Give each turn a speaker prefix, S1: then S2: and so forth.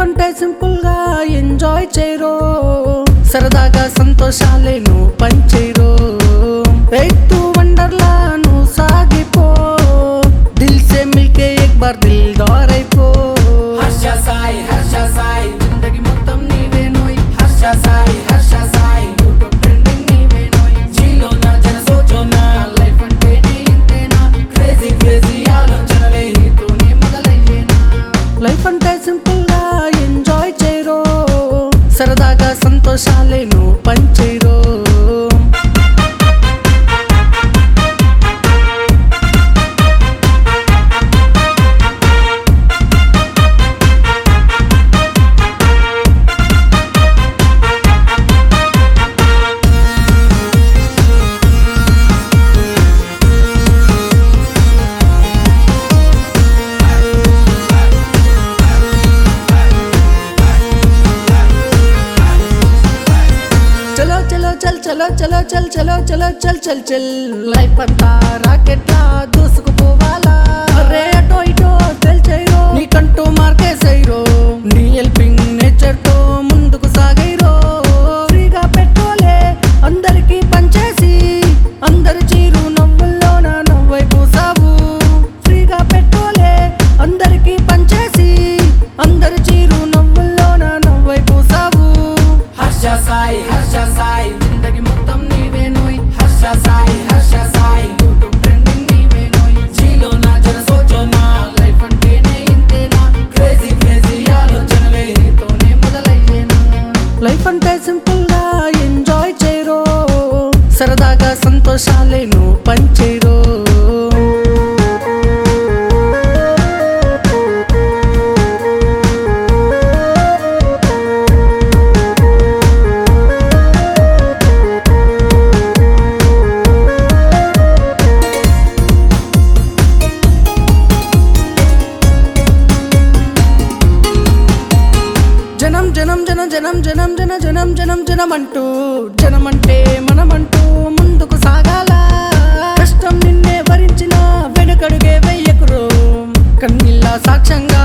S1: అంటే సింపుల్ గా ఎంజాయ్ చేయరో సరదాగా సంతోషాలే నువ్వు పంచేరో ఎయిత్ వండర్లా నువ్వు సాగిపో దిల్ సే మిల్కే ఎక్ బార్ దిల్ దారైపో
S2: హర్ష సాయి హర్ష సాయి జిందగీ మొత్తం నీవే నోయ్ హర్ష సాయి హర్ష సాయి యూట్యూబ్ ట్రెండింగ్ నీవే నోయ్ జీలో నా జన సోచో నా లైఫ్ అంటే నీ ఇంతేనా క్రేజీ క్రేజీ ఆలోచనలే నీతోనే మొదలయ్యేనా
S1: లైఫ్ అంటే సింపుల్ గా ఎంజాయ్ చేయరో సరదాగా సంతోషాలే నువ్వు పంచేరో చలో చలో చల్ చలో చలో చల్ చలో చలో చల్ చల్ చల్ లైఫ్ అంతా రాకెట్ లా దూసుకుపోవాలా అరే అటో ఇటో తెల్చేరో నీకంటూ మార్కేసైరో నీ హెల్పింగ్ నేచర్ తో ముందుకు సాగైరో ఫ్రీగా పెట్రోలే అందరికీ పంచేసి అందరి చీరు నవ్వుల్లో నా నవ్వై పూసావు ఫ్రీగా పెట్రోలే అందరికీ పంచేసి అందరి చీరు నవ్వుల్లో నా నవ్వై పూసావు
S2: హర్ష సాయి హర్ష సాయి జిందగీ మొత్తం నీవే నోయ్ హర్ష సాయి హర్ష సాయి యూట్యూబ్ ట్రెండింగ్ నీవే నోయ్ జీలో నా జన సోచో నా లైఫ్ అంటేనే ఇంతేనా క్రేజీ క్రేజీ ఆలోచనలే నీతోనే మొదలయ్యేనా
S1: లైఫ్ అంటే సింపుల్ గా ఎంజాయ్ చేయరో సరదాగా సంతోషాలే నువ్వు పంచేరో జనం జనం జన జనం జనం జన జనం జనం జనం అంటూ జనం అంటే మనమంటూ ముందుకు సాగాల కష్టం నిన్నే భరించిన వెనుకడుగే వెయ్యకురో కన్నీళ్ళ సాక్ష్యంగా